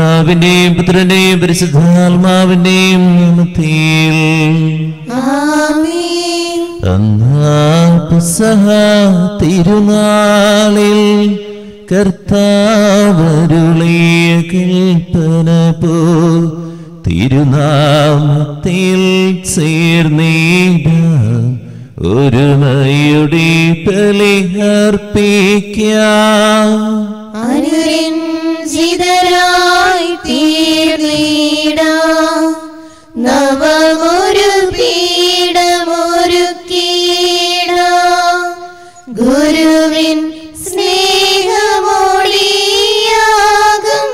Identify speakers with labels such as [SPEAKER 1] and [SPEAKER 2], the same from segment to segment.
[SPEAKER 1] പിതാവിന്റെയും പുത്രന്റെയും പരിശുദ്ധാത്മാവിന്റെയും നാമത്തിൽ
[SPEAKER 2] ആമേൻ
[SPEAKER 1] അന്നാപസഹ തിരുനാളിൽ കർത്താവരുളിയ കൽപ്പന പോ തിരുനാമത്തിൽ ചേർന്നീട ഒരുമയുടെ ബലിയർപ്പിക്കാം
[SPEAKER 2] അനുരഞ്ജിതരായി തീർന്നിടാം നവമൊരു പീഠമൊരുക്കിയിടാം ഗുരുവിൻ സ്നേഹമൊളിയാകും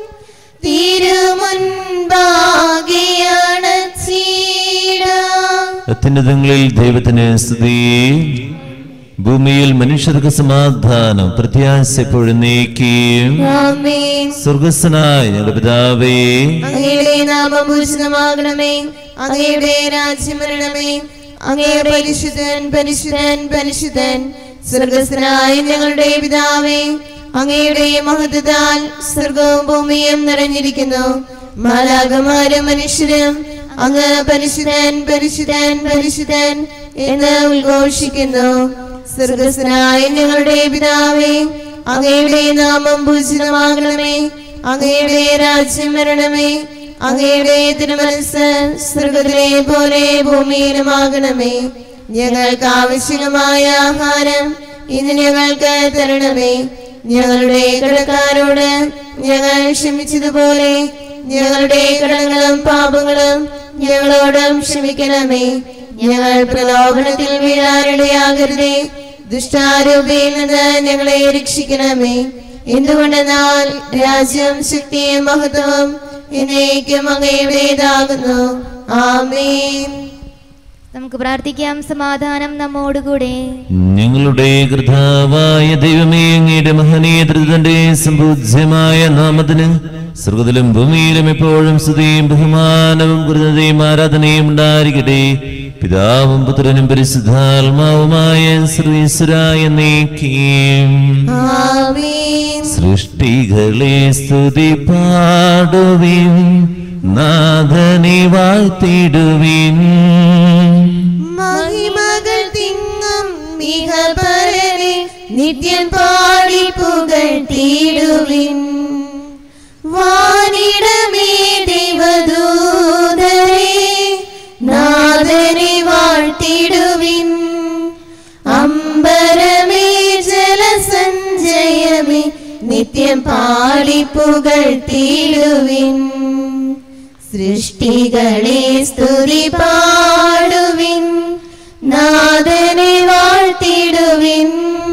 [SPEAKER 2] തിരുമുൻപാകിയണച്ചിടാം
[SPEAKER 1] അത്യുന്നതങ്ങളിൽ ദൈവത്തിന് സ്തുതി ഭൂമിയിൽ മനുഷ്യർക്ക് സമാധാനം പ്രത്യാശ എപ്പോഴും നീക്കിയും
[SPEAKER 2] ആമേൻ
[SPEAKER 1] സ്വർഗസ്വനായ ഞങ്ങളുടെ പിതാവേ
[SPEAKER 2] അങ്ങയുടെ നാമം പൂജിതമാകണമേ അങ്ങയുടെ രാജ്യം വരണമേ അങ്ങയുടെ പരിശുദ്ധൻ പരിശുദ്ധൻ പരിശുദ്ധൻ സ്വർഗസ്ഥനായ ഞങ്ങളുടെ പിതാവേ അങ്ങയുടെ മഹത്വത്താൽ സ്വർഗവും ഭൂമിയും നിറഞ്ഞിരിക്കുന്നു മാലാകമാരും മനുഷ്യരും അങ്ങ് പരിശുദ്ധൻ പരിശുദ്ധൻ പരിശുദ്ധൻ എന്ന് ഉദ്ഘോഷിക്കുന്നു സ്വർഗസ്ഥനായ ഞങ്ങളുടെ പിതാവേ അങ്ങയുടെ നാമം പൂജിതമാകണമേ അങ്ങയുടെ രാജ്യം വരണമേ അങ്ങയുടെ തിരുമനസ് സ്വർഗത്തിലെ പോലെ ഭൂമിയിലുമാകണമേ ഞങ്ങൾക്ക് ആവശ്യമായ ആഹാരം ഇന്ന് ഞങ്ങൾക്ക് തരണമേ ഞങ്ങളുടെ കടക്കാരോട് ഞങ്ങൾ ക്ഷമിച്ചതുപോലെ ഞങ്ങളുടെ കടങ്ങളും പാപങ്ങളും ഞങ്ങളോടും ക്ഷമിക്കണമേ ഞങ്ങൾ പ്രലോഭനത്തിൽ വീഴാനിടയാകരുതേ ദുഷ്ടാരൂപയിൽ നിന്ന് ഞങ്ങളെ രക്ഷിക്കണമേ എന്തുകൊണ്ടെന്നാൽ രാജ്യം ശക്തിയും മഹത്വവും എന്നേക്കും അങ്ങയുടേതാകുന്നു ആമേൻ
[SPEAKER 3] നമുക്ക് പ്രാർത്ഥിക്കാം സമാധാനം നമ്മോടുകൂടെ
[SPEAKER 1] ഞങ്ങളുടെ കൃതാവായ ദൈവമേ അങ്ങയുടെ മഹനീയതൃതന്റെ സമ്പൂജ്യമായ നാമത്തിന് സ്വർഗത്തിലും ഭൂമിയിലും എപ്പോഴും സ്തുതിയും ബഹുമാനവും കൃതയും ആരാധനയും ഉണ്ടായിരിക്കട്ടെ പിതാവും പുത്രനും പരിശുദ്ധാത്മാവുമായ ശ്രീശ്വരായ നീക്കിയും
[SPEAKER 2] ആമേൻ
[SPEAKER 1] സൃഷ്ടികളെ സ്തുതി പാടുവിൻ നാഥനെ വാഴ്ത്തിടുവിൻ
[SPEAKER 2] മഹിമകൾ തിങ്ങും മിക പരനെ നിത്യം പാടി പുകഴ്ത്തിയിടുവിൻ വാനിടമേ ദൈവദൂതരെ നാഥനെ വാഴ്ത്തിടുവിൻ അമ്പരമേ ജലസഞ്ചയമേ നിത്യം പാടി പുകഴ്ത്തിയിടുവിൻ സൃഷ്ടികളെ സ്തുതി പാടുവിൻ നാഥനെ വാഴ്ത്തിടുവിൻ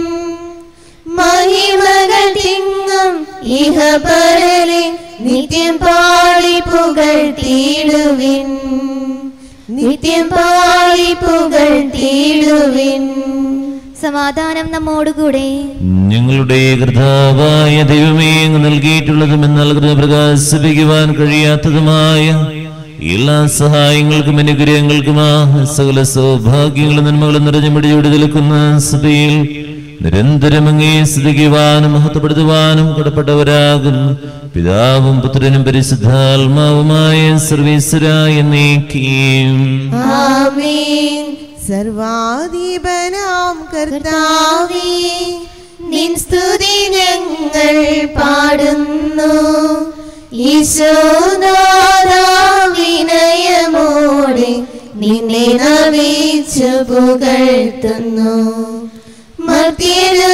[SPEAKER 2] മഹിമകൾ തിങ്ങും ഇഹ പരലെ നിത്യം പാടി പുകഴ്ത്തിടുവിൻ നിത്യം പാടി പുകഴ്ത്തിടുവിൻ
[SPEAKER 3] സമാധാനം നമ്മോടുകൂടെ
[SPEAKER 1] ഞങ്ങളുടെ കർത്താവായ ദൈവമേ അങ്ങ് നൽകിയിട്ടുള്ളതും എന്നാൽ കൃത പ്രകാശിപ്പിക്കുവാൻ കഴിയാത്തതുമായ എല്ലാ സഹായങ്ങൾക്കും അനുഗ്രഹങ്ങൾക്കും ആ സകല സൗഭാഗ്യങ്ങളും നന്മകളും നിറഞ്ഞു പിടിയോടി നിൽക്കുന്ന സ്ഥിതിയിൽ നിരന്തരം അങ്ങേ സ്തുതിക്കുവാനും മഹത്വപ്പെടുത്തുവാനും കടപ്പെട്ടവരാകുന്നു പിതാവും പുത്രനും പരിശുദ്ധാത്മാവുമായ സർവീശ്വരായ നീക്കിയും
[SPEAKER 2] ആമേൻ സർവാധിപനാം കർത്താവേ നിൻ സ്തുതി ഞങ്ങൾ പാടുന്നു ഈശോനാഥാ വിനയമോടെ നിന്നെ നമിച്ചു പുകഴ്ത്തുന്നു മർത്യനു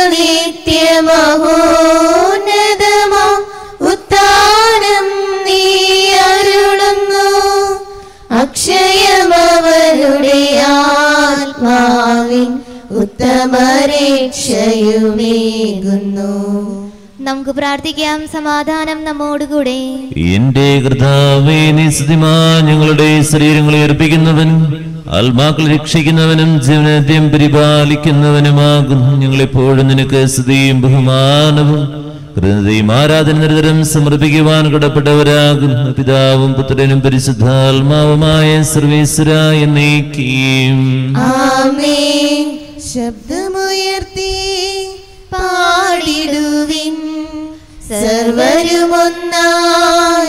[SPEAKER 2] നിത്യമഹോന്നതമാ ഉത്താനം നീ അരുളുന്നു അക്ഷയമവരുടെ ആത്മാവിൻ ഉത്തമരക്ഷയുമേകുന്നു
[SPEAKER 3] നമുക്ക് പ്രാർത്ഥിക്കാം സമാധാനം നമ്മോടുകൂടെ
[SPEAKER 1] എന്റെ കർത്താവേ നീ സ്തുതിമാ ഞങ്ങളുടെ ശരീരങ്ങളെ അർപ്പിക്കുന്നവൻ ആത്മാക്കളെ രക്ഷിക്കുന്നവനും ജീവനത്യം പരിപാലിക്കുന്നവനുമാകുന്നു ഞങ്ങളെപ്പോഴും നിനക്ക് സ്തുതിയും ബഹുമാനവും കൃതയും ആരാധന നിരന്തരം സമർപ്പിക്കുവാൻ കടപ്പെട്ടവരാകുന്നു പിതാവും പുത്രനും പരിശുദ്ധാത്മാവുമായ സർവേശ്വരായ നീക്കിയും
[SPEAKER 2] ആമേൻ ശബ്ദമുയർത്തി പാടിടുവിൻ സർവരുമൊന്നായി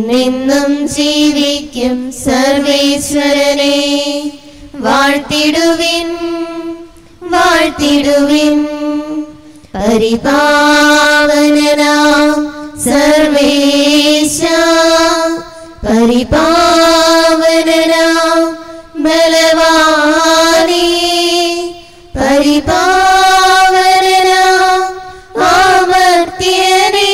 [SPEAKER 2] എന്നെന്നും ജീവിക്കും സർവേശ്വരനെ വാഴ്ത്തിടുവിൻ വാഴ്ത്തിടുവിൻ പരിപാവനനാ സർവേശ പരിപാവനനാ ബലവാനേ പരിപാവനനാ ആമർത്യനേ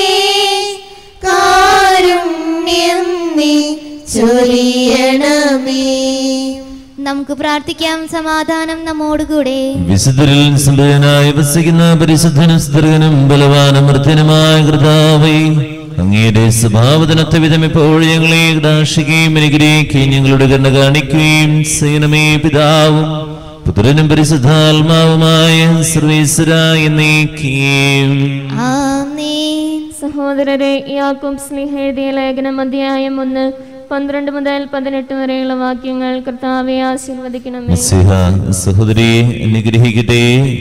[SPEAKER 2] കാരുണ്യം നീ ചൊരിയണമേ
[SPEAKER 3] നമുക്ക് പ്രാർത്ഥിക്കാം സമാധാനം നമ്മോടുകൂടെ
[SPEAKER 1] വിശുദ്ധരിൽ സംഭവനായി വസിക്കുന്ന പരിശുദ്ധനും സ്ത്രീനും ബലവാനും മൃത്യനുമായ കൃതാവേ അങ്ങയുടെ സ്വഭാവത്തിനൊത്ത വിധം ഇപ്പോൾ ഞങ്ങളെ ദാക്ഷിക്കുകയും അനുഗ്രഹിക്കുകയും ഞങ്ങളുടെ കണ്ണ കാണിക്കുകയും സേനമേ പിതാവും പുത്രനും പരിശുദ്ധാത്മാവുമായ സർവീശ്വരായി നീക്കുകയും
[SPEAKER 3] ആമേൻ
[SPEAKER 4] സഹോദരരെ യാക്കോബ് സ്ലിഹ എഴുതിയ ലേഖനം അധ്യായം ഒന്ന് പന്ത്രണ്ട് മുതൽ പതിനെട്ട് വരെയുള്ള വാക്യങ്ങൾ കർത്താവെ ആശീർവദിക്കണമേ
[SPEAKER 1] മസിഹ സഹോദരിയെ അനുഗ്രഹിക്കട്ടെ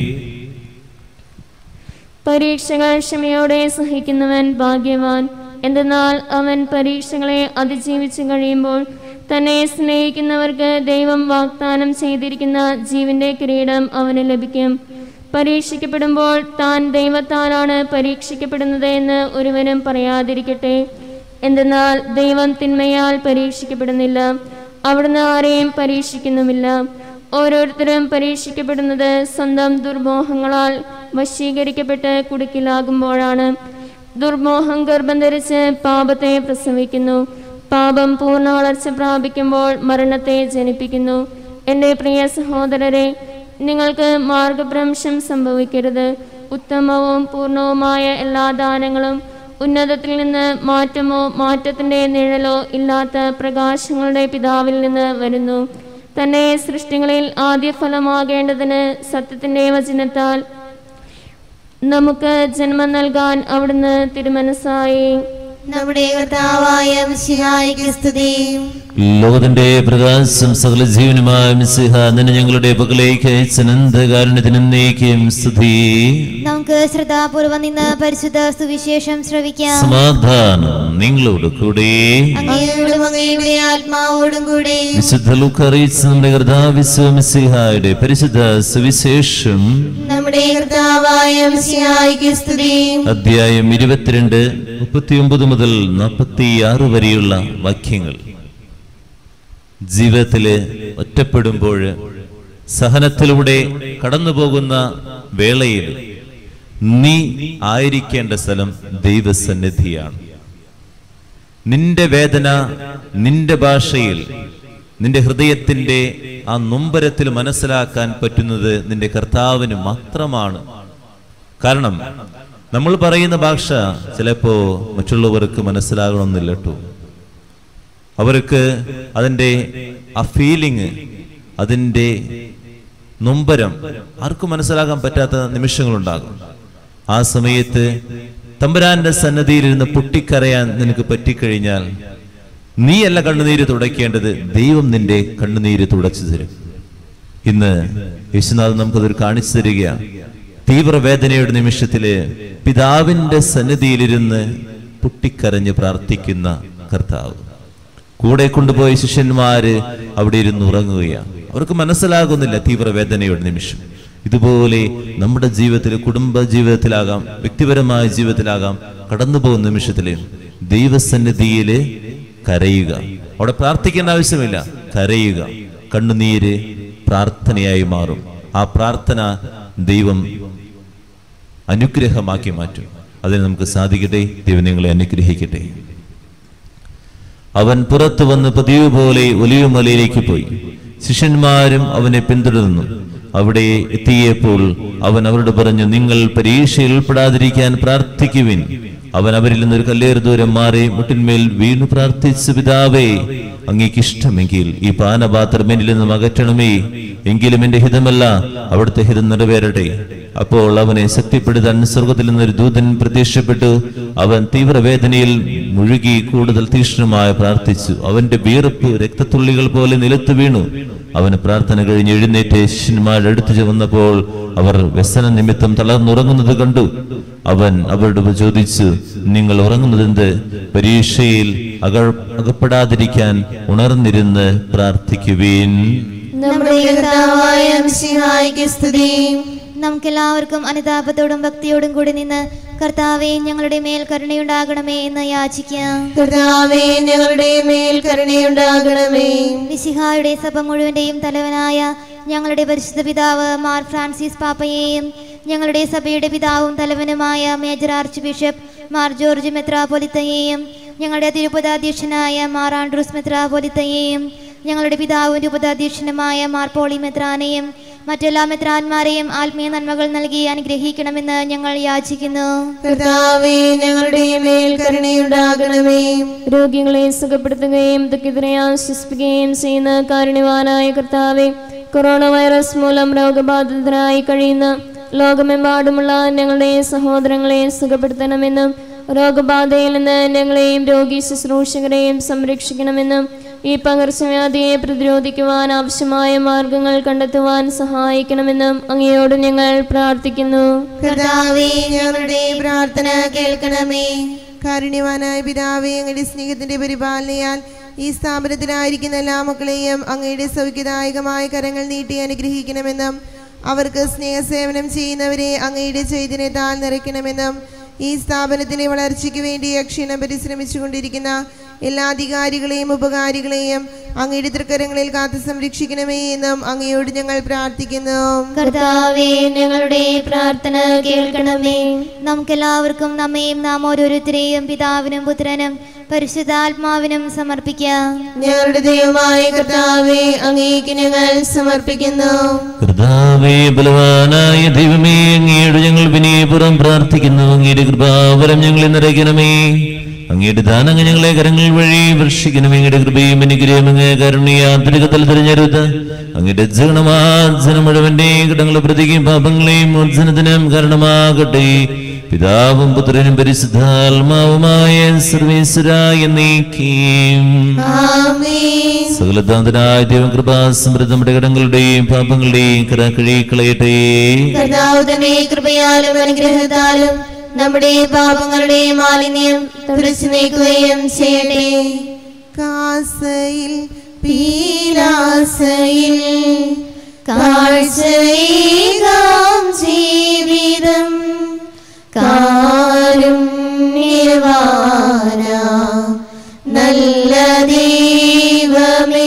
[SPEAKER 4] പരീക്ഷകൾ ക്ഷമയോടെ സഹിക്കുന്നവൻ ഭാഗ്യവാൻ എന്തെന്നാൽ അവൻ പരീക്ഷകളെ അതിജീവിച്ചു കഴിയുമ്പോൾ തന്നെ സ്നേഹിക്കുന്നവർക്ക് ദൈവം വാഗ്ദാനം ചെയ്തിരിക്കുന്ന ജീവന്റെ കിരീടം അവന് ലഭിക്കും പരീക്ഷിക്കപ്പെടുമ്പോൾ താൻ ദൈവത്താലാണ് പരീക്ഷിക്കപ്പെടുന്നത് എന്ന് ഒരുവനും പറയാതിരിക്കട്ടെ എന്തെന്നാൽ ദൈവം തിന്മയാൽ പരീക്ഷിക്കപ്പെടുന്നില്ല അവിടുന്ന് ആരെയും പരീക്ഷിക്കുന്നുമില്ല ഓരോരുത്തരും പരീക്ഷിക്കപ്പെടുന്നത് സ്വന്തം ദുർമോഹങ്ങളാൽ വശീകരിക്കപ്പെട്ട് കുടുക്കിലാകുമ്പോഴാണ് ദുർമോഹം ഗർഭം ധരിച്ച് പാപത്തെ പ്രസവിക്കുന്നു പാപം പൂർണ്ണ വളർച്ച പ്രാപിക്കുമ്പോൾ മരണത്തെ ജനിപ്പിക്കുന്നു എൻ്റെ പ്രിയ സഹോദരരെ നിങ്ങൾക്ക് മാർഗഭ്രംശം സംഭവിക്കരുത് ഉത്തമവും പൂർണ്ണവുമായ എല്ലാ ദാനങ്ങളും ഉന്നതത്തിൽ നിന്ന് മാറ്റമോ മാറ്റത്തിന്റെ നിഴലോ ഇല്ലാത്ത പ്രകാശങ്ങളുടെ പിതാവിൽ നിന്ന് വരുന്നു തന്നെ സൃഷ്ടികളിൽ ആദ്യ ഫലമാകേണ്ടതിന് സത്യത്തിന്റെ വചനത്താൽ നമുക്ക് ജന്മം നൽകാൻ അവിടുന്ന് തിരുമനസ്സായി
[SPEAKER 2] നമ്മുടെ കർത്താവായ മിശിഹായിക്ക് സ്തുതി
[SPEAKER 1] ലോകത്തിന്റെ പ്രകാശം സകല ജീവനുമായ മിസിഹ നിന്നെ ഞങ്ങളുടെ പകലേക്ക് അയച്ചനന്തകാരുണ്യത്തിനും നീക്കും സ്തുതി
[SPEAKER 3] നമുക്ക് ശ്രദ്ധാപൂർവം നിന്ന് പരിശുദ്ധ സുവിശേഷം ശ്രവിക്കാം
[SPEAKER 1] സമാധാനം നിങ്ങളോട് കൂടെ
[SPEAKER 2] അങ്ങയോടും അങ്ങയുടെ ആത്മാവോടും കൂടെ
[SPEAKER 1] വിശുദ്ധ ലൂക്ക അറിയിച്ച നമ്മുടെ കർത്താവിശ്വ മിസിഹായുടെ പരിശുദ്ധ സുവിശേഷം
[SPEAKER 2] നമ്മുടെ കർത്താവായ മിശിഹായിക്ക് സ്തുതി
[SPEAKER 1] അധ്യായം ഇരുപത്തിരണ്ട് മുപ്പത്തിയൊമ്പത് മുതൽ നാൽപ്പത്തിയാറ് വരെയുള്ള വാക്യങ്ങൾ ജീവിതത്തില് ഒറ്റപ്പെടുമ്പോൾ സഹനത്തിലൂടെ കടന്നു പോകുന്ന വേളയിൽ നീ ആയിരിക്കേണ്ട സ്ഥലം ദൈവസന്നിധിയാണ് നിന്റെ വേദന നിന്റെ ഭാഷയിൽ നിന്റെ ഹൃദയത്തിന്റെ ആ നൊമ്പരത്തിൽ മനസ്സിലാക്കാൻ പറ്റുന്നത് നിന്റെ കർത്താവിന് മാത്രമാണ് കാരണം നമ്മൾ പറയുന്ന ഭാഷ ചിലപ്പോ മറ്റുള്ളവർക്ക് മനസ്സിലാകണമെന്നില്ല കേട്ടോ അവർക്ക് അതിൻ്റെ ആ ഫീലിങ് അതിൻ്റെ നൊമ്പരം ആർക്കും മനസ്സിലാക്കാൻ പറ്റാത്ത നിമിഷങ്ങളുണ്ടാകും ആ സമയത്ത് തമ്പുരാന്റെ സന്നദ്ധിയിലിരുന്ന് പൊട്ടിക്കരയാൻ നിനക്ക് പറ്റിക്കഴിഞ്ഞാൽ നീയല്ല കണ്ണുനീര് തുടയ്ക്കേണ്ടത് ദൈവം നിന്റെ കണ്ണുനീര് തുടച്ചു തരും ഇന്ന് യേശുനാഥ് നമുക്കതൊരു കാണിച്ചു തരികയാണ് തീവ്രവേദനയുടെ നിമിഷത്തില് പിതാവിന്റെ സന്നിധിയിലിരുന്ന് പൊട്ടിക്കരഞ്ഞ് പ്രാർത്ഥിക്കുന്ന കർത്താവ് കൂടെ കൊണ്ടുപോയ ശിഷ്യന്മാര് അവിടെ ഇരുന്ന് ഉറങ്ങുകയാണ് അവർക്ക് മനസ്സിലാകുന്നില്ല തീവ്രവേദനയുടെ നിമിഷം ഇതുപോലെ നമ്മുടെ ജീവിതത്തിൽ കുടുംബ ജീവിതത്തിലാകാം വ്യക്തിപരമായ ജീവിതത്തിലാകാം കടന്നു പോകുന്ന നിമിഷത്തില് ദൈവസന്നിധിയില് കരയുക അവിടെ പ്രാർത്ഥിക്കേണ്ട ആവശ്യമില്ല കരയുക കണ്ണുനീര് പ്രാർത്ഥനയായി മാറും ആ പ്രാർത്ഥന ദൈവം അനുഗ്രഹമാക്കി മാറ്റും അതിന് നമുക്ക് സാധിക്കട്ടെ ദൈവം നിങ്ങളെ അനുഗ്രഹിക്കട്ടെ അവൻ പുറത്തു വന്ന് പതിവ് പോലെ ഒലിവുമലയിലേക്ക് പോയി ശിഷ്യന്മാരും അവനെ പിന്തുടർന്നു അവിടെ എത്തിയപ്പോൾ അവൻ അവരോട് പറഞ്ഞു നിങ്ങൾ പരീക്ഷയിൽ ഉൾപ്പെടാതിരിക്കാൻ പ്രാർത്ഥിക്കുവിൻ അവൻ അവരിൽ നിന്നൊരു കല്ലേറ് ദൂരം മാറി മുട്ടിന്മേൽ വീണു പ്രാർത്ഥിച്ചു പിതാവേ അങ്ങേക്ക് ഇഷ്ടമെങ്കിൽ ഈ പാനപാത്രം എന്നിൽ നിന്നും അകറ്റണമേ എങ്കിലും എന്റെ ഹിതമല്ല അവിടുത്തെ ഹിതം നിറവേറട്ടെ അപ്പോൾ അവനെ ശക്തിപ്പെടുത്താൻ സ്വർഗത്തിൽ നിന്നൊരു ദൂതൻ പ്രത്യക്ഷപ്പെട്ടു അവൻ തീവ്രവേദനയിൽ മുഴുകി കൂടുതൽ തീക്ഷ്ണമായി പ്രാർത്ഥിച്ചു അവന്റെ വീർപ്പ് രക്തത്തുള്ളികൾ പോലെ നിലത്ത് വീണു അവന് പ്രാർത്ഥന കഴിഞ്ഞ് എഴുന്നേറ്റ് ശിഷ്യന്മാരുടെ അടുത്ത് ചെന്നപ്പോൾ അവർ വ്യസന നിമിത്തം തളർന്നുറങ്ങുന്നത് കണ്ടു അവൻ അവരോട് ചോദിച്ചു നിങ്ങൾ ഉറങ്ങുന്നതെന്ത് പരീക്ഷയിൽ അക അകപ്പെടാതിരിക്കാൻ ഉണർന്നിരുന്ന് പ്രാർത്ഥിക്കുവീൻ
[SPEAKER 2] നമ്മുടെ കർത്താവായ മിശിഹായിക്ക് സ്തുതി
[SPEAKER 3] നമുക്കെല്ലാവർക്കും അനുതാപത്തോടും ഭക്തിയോടും കൂടി നിന്ന് കർത്താവെ ഞങ്ങളുടെ മേൽ കരുണയുണ്ടാകണമേ എന്ന് യാചിക്കാം
[SPEAKER 2] കർത്താവേ ഞങ്ങളുടെ മേൽ കരുണയുണ്ടാകണമേ
[SPEAKER 3] മിശിഹായുടെ സഭ മുഴുവന്റെയും തലവനായ ഞങ്ങളുടെ പരിശുദ്ധ പിതാവ് മാർ ഫ്രാൻസിസ് പാപ്പയെയും ഞങ്ങളുടെ സഭയുടെ പിതാവും തലവനുമായ major archbishop Mar George മെത്രാപൊലിത്തയെയും ഞങ്ങളുടെ തിരുപതാധ്യക്ഷനായ മാർ ആൻഡ്രൂസ് മെത്രാപൊലിത്തയെയും ഞങ്ങളുടെ പിതാവും രൂപതാധ്യക്ഷനുമായ മാർ പോളി മെത്രാനെയും മറ്റെല്ലാ മെത്രാന്മാരെയും ആത്മീയ നന്മകൾ നൽകി അനുഗ്രഹിക്കണമെന്ന് ഞങ്ങൾ യാചിക്കുന്നു
[SPEAKER 2] കർത്താവേ ഞങ്ങളുടെ മേൽ കരുണയുണ്ടാകണമേ
[SPEAKER 4] രോഗികളെ സുഖപ്പെടുത്തുകയും ദുഃഖിതരെ ആശ്വസിപ്പിക്കുകയും ചെയ്യുന്ന കാരുണ്യവാനായ കർത്താവെ കൊറോണ വൈറസ് മൂലം രോഗബാധിതരായി കഴിയുന്ന ലോകമെമ്പാടുമുള്ള ഞങ്ങളുടെ സഹോദരങ്ങളെ സുഖപ്പെടുത്തണമെന്നും രോഗബാധയിൽ നിന്ന് ഞങ്ങളെയും രോഗി ശുശ്രൂഷകരെയും സംരക്ഷിക്കണമെന്നും ഈ പകർച്ചവ്യാധിയെ പ്രതിരോധിക്കുവാൻ ആവശ്യമായ മാർഗങ്ങൾ കണ്ടെത്തുവാൻ സഹായിക്കണമെന്നും അങ്ങയോട് ഞങ്ങൾ പ്രാർത്ഥിക്കുന്നു
[SPEAKER 2] കർത്താവേ ഞങ്ങളുടെ പ്രാർത്ഥന കേൾക്കണമേ
[SPEAKER 5] കാരുണ്യവാനായ പിതാവേ അങ്ങയുടെ സ്നേഹത്തിന്റെ പരിപാലനയാൽ ഈ സ്ഥാപനത്തിലായിരിക്കുന്ന എല്ലാ മക്കളെയും അങ്ങയുടെ സൗഖ്യദായകമായ കരങ്ങൾ നീട്ടി അനുഗ്രഹിക്കണമെന്നും അവർക്ക് സ്നേഹസേവനം ചെയ്യുന്നവരെ അങ്ങയുടെ ചൈതന്യത്താൽ നിറയ്ക്കണമെന്നും ഈ സ്ഥാപനത്തിലെ വളർച്ചയ്ക്ക് വേണ്ടി അക്ഷീണം പരിശ്രമിച്ചുകൊണ്ടിരിക്കുന്ന എല്ലാ അധികാരികളെയും ഉപകാരികളെയും അങ്ങയുടെ തൃക്കരങ്ങളിൽ കാത്തു സംരക്ഷിക്കണമേ എന്നും അങ്ങയോട് ഞങ്ങൾ പ്രാർത്ഥിക്കുന്നു
[SPEAKER 3] കർത്താവേ ഞങ്ങളുടെ പ്രാർത്ഥന കേൾക്കണമേ നമുക്കെല്ലാവർക്കും നമ്മയും നാം ഓരോരുത്തരെയും പിതാവിനും പുത്രനും പരിശുദ്ധാത്മാവിനും സമർപ്പിക്കാം
[SPEAKER 2] ഞങ്ങളുടെ ദൈവമായ കർത്താവേ അങ്ങേക്ക് ഞങ്ങൾ സമർപ്പിക്കുന്നു
[SPEAKER 1] കർത്താവേ ബലവാനായ ദൈവമേ അങ്ങയുടെ ഞങ്ങൾ വിനയപുറം പ്രാർത്ഥിക്കുന്നു അങ്ങയുടെ കൃപാവരം ഞങ്ങളെ നിറയ്ക്കണമേ അങ്ങയുടെ ദാനങ്ങൾ ഞങ്ങളെ കരങ്ങൾ വഴി വർഷിക്കണമേ അങ്ങയുടെ കൃപയും അനുഗ്രഹം അങ്ങ് കരുണയാത്രികത്തിൽ തിരഞ്ഞെടുത്ത് അങ്ങയുടെ ജഗണമാജനം മുഴുവന്റെയും കിടങ്ങളെ പ്രതിയും പാപങ്ങളെയും മോചനത്തിനും കാരണമാകട്ടെ പിതാവും പുത്രനും പരിശുദ്ധാത്മാവുമായ സർവേശ്വരായ നീക്കിയും
[SPEAKER 2] ആമേൻ
[SPEAKER 1] സകലതാന്തനായ ദൈവം കൃപാസമൃദ്ധ നമ്മുടെ കടങ്ങളുടെയും പാപങ്ങളുടെയും കര കഴിക്കളയട്ടെ
[SPEAKER 2] കർത്താവ് തന്നെ കൃപയാലും അനുഗ്രഹത്താലും നമ്മുടെ പാപങ്ങളുടെ മാലിന്യം തുടച്ചു നീക്കുകയും ചെയ്യട്ടെ
[SPEAKER 5] കാസയിൽ
[SPEAKER 2] പീലാസയിൽ കാഴ്ചയേകാം ജീവിതം കാരുണ്യവാന നല്ല ദൈവമേ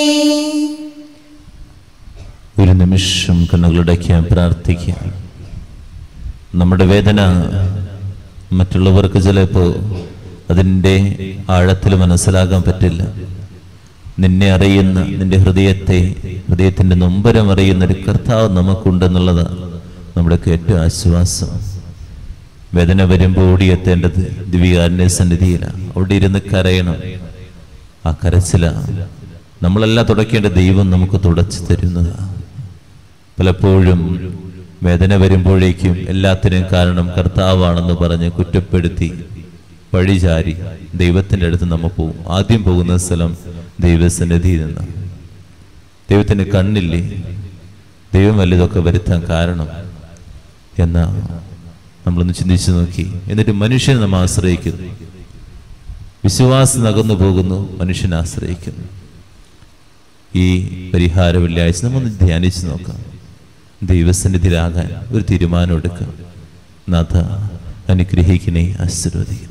[SPEAKER 1] ഒരു നിമിഷം കണ്ണുകളടയ്ക്കാൻ പ്രാർത്ഥിക്കാം നമ്മുടെ വേദന മറ്റുള്ളവർക്ക് ചിലപ്പോൾ അതിൻ്റെ ആഴത്തിൽ മനസ്സിലാക്കാൻ പറ്റില്ല നിന്നെ അറിയുന്ന നിന്റെ ഹൃദയത്തെ ഹൃദയത്തിന്റെ നൊമ്പരം അറിയുന്ന ഒരു കർത്താവ് നമുക്കുണ്ടെന്നുള്ളതാണ് നമ്മുടെ ഏറ്റവും ആശ്വാസം വേദന വരുമ്പോൾ ഓടിയെത്തേണ്ടത് ദിവികാരന്റെ സന്നിധിയിലാണ് അവിടെ ഇരുന്ന് കരയണം ആ കരച്ചില നമ്മളെല്ലാം തുടയ്ക്കേണ്ട ദൈവം നമുക്ക് തുടച്ചു തരുന്നതാണ് പലപ്പോഴും വേദന വരുമ്പോഴേക്കും എല്ലാത്തിനും കാരണം കർത്താവാണെന്ന് പറഞ്ഞ് കുറ്റപ്പെടുത്തി വഴിചാരി ദൈവത്തിൻ്റെ അടുത്ത് നമ്മൾ പോകും ആദ്യം പോകുന്ന സ്ഥലം ദൈവസന്നിധിയിൽ നിന്ന് ദൈവത്തിന് കണ്ണില്ലേ ദൈവം വല്ലതൊക്കെ വരുത്താൻ കാരണം എന്നാ നമ്മളൊന്ന് ചിന്തിച്ചു നോക്കി എന്നിട്ട് മനുഷ്യനെ നമ്മൾ ആശ്രയിക്കുന്നു വിശ്വാസം നകന്നു പോകുന്നു മനുഷ്യനെ ആശ്രയിക്കുന്നു ഈ പരിഹാര വെള്ളിയാഴ്ച നമ്മൊന്ന് ധ്യാനിച്ചു നോക്കാം ദൈവസന്നിധിയിലാകാൻ ഒരു തീരുമാനം എടുക്കാം നാഥ അനുഗ്രഹിക്കണേ ആശീർവദിക്കണേ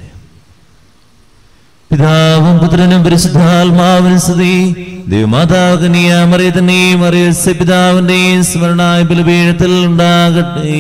[SPEAKER 1] പിതാവും പുത്രനും പരിശുദ്ധാത്മാവിനും സ്തുതി ദൈവമാതാവിനെയും അറിയത്തെ പിതാവിന്റെയും സ്മരണായ ബലപീഠത്തിൽ ഉണ്ടാകട്ടെ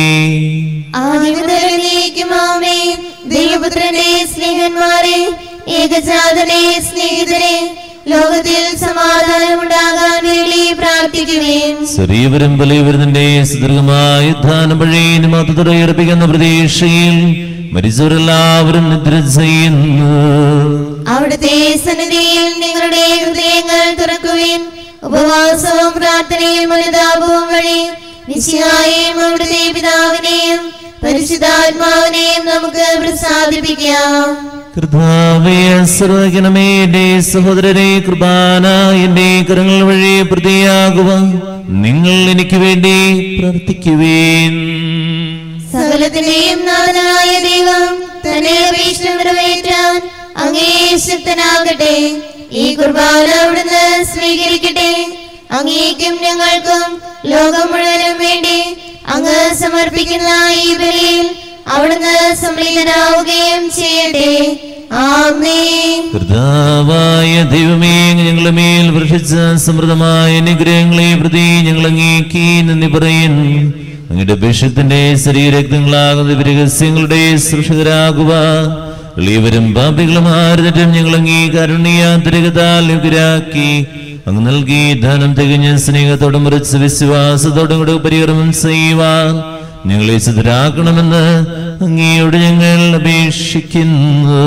[SPEAKER 2] ആദിമുതലേക്കുമാമേ ദൈവപുത്രനെ സ്നേഹന്മാരെ ഏകജാതനെ സ്നേഹിതരെ ലോകത്തിൽ സമാധാനം ഉണ്ടാകാൻ വേണ്ടി പ്രാർത്ഥിക്കുവേൻ
[SPEAKER 1] ചെറിയവരും വലിയവരും നിന്റെ സുദീർഘമായ യുദ്ധാനം വഴിയും മൊത്തത്തോടെ ഏർപ്പിക്കുന്ന പ്രതീക്ഷയിൽ മരിച്ചവരെല്ലാവരും നിദ്ര ചെയ്യുന്നു
[SPEAKER 2] അവിടുത്തെ സന്നിധിയിൽ നിങ്ങളുടെ ഹൃദയങ്ങൾ തുറക്കുവിൻ ഉപവാസവും പ്രാർത്ഥനയും അനുതാപവും വഴി നിശ്ചയായും അവിടുത്തെ പിതാവിനെയും പരിശുദ്ധാത്മാവിനെയും നമുക്ക് പ്രസാദിപ്പിക്കാം
[SPEAKER 1] കർത്താവേ സർവകണമേ എന്റെ സഹോദരനെ കൃപാന എന്റെ കരങ്ങൾ വഴി പ്രതിയാകുക നിങ്ങൾ എനിക്ക് വേണ്ടി പ്രാർത്ഥിക്കുവേൻ
[SPEAKER 2] സകലത്തിന്റെയും നാഥനായ ദൈവം തന്നെ അപേക്ഷ നിറവേറ്റാൻ അങ്ങേ ശക്തനാകട്ടെ ഈ കുർബാന അവിടുന്ന് സ്വീകരിക്കട്ടെ അങ്ങേക്കും ഞങ്ങൾക്കും ലോകം മുഴുവനും വേണ്ടി അങ്ങ് സമർപ്പിക്കുന്ന ഈ ബലിയിൽ അവിടുന്ന് സംപ്രീതനാവുകയും ചെയ്യട്ടെ ആമേൻ
[SPEAKER 1] കർത്താവായ ദൈവമേ ഞങ്ങളുടെ മേൽ വൃഷിച്ച സമൃദ്ധമായ അനുഗ്രഹങ്ങളെ പ്രതി ഞങ്ങൾ അങ്ങേക്ക് നന്ദി പറയുന്നു അങ്ങയുടെ ബിഷത്തിന്റെ ശരീരക്തങ്ങളാകുന്ന രഹസ്യങ്ങളുടെ സൃഷ്ടികരാകുക എളിയവരും പാപികളും ആരുന്നിട്ടും ഞങ്ങൾ അങ്ങേ കരുണ്യാന്തരികതാൽ യുഗരാക്കി അങ്ങ് നൽകി ധനം തികഞ്ഞ സ്നേഹത്തോടും മുറിച്ച് വിശ്വാസത്തോടും കൂടെ പരികർമ്മം ചെയ്യുവാൻ ഞങ്ങളെ സിദ്ധരാക്കണമെന്ന് അങ്ങയോട് ഞങ്ങൾ അപേക്ഷിക്കുന്നു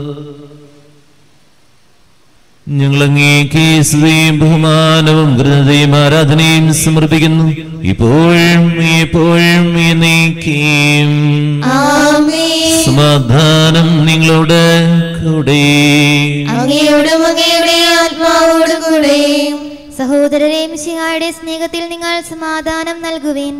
[SPEAKER 1] ഞങ്ങൾ അങ്ങേക്ക് സ്തുതിയും ബഹുമാനവും കൃതയും ആരാധനയും സമർപ്പിക്കുന്നു ഇപ്പോഴും എപ്പോഴും എന്നേക്കും
[SPEAKER 2] ആമേൻ
[SPEAKER 1] സമാധാനം നിങ്ങളോട് കൂടെ
[SPEAKER 2] അങ്ങയോടും അങ്ങയുടെ ആത്മാവോടും കൂടെ
[SPEAKER 3] സഹോദരരെ മിശിഹായുടെ സ്നേഹത്തിൽ നിങ്ങൾ സമാധാനം നൽകുവിൻ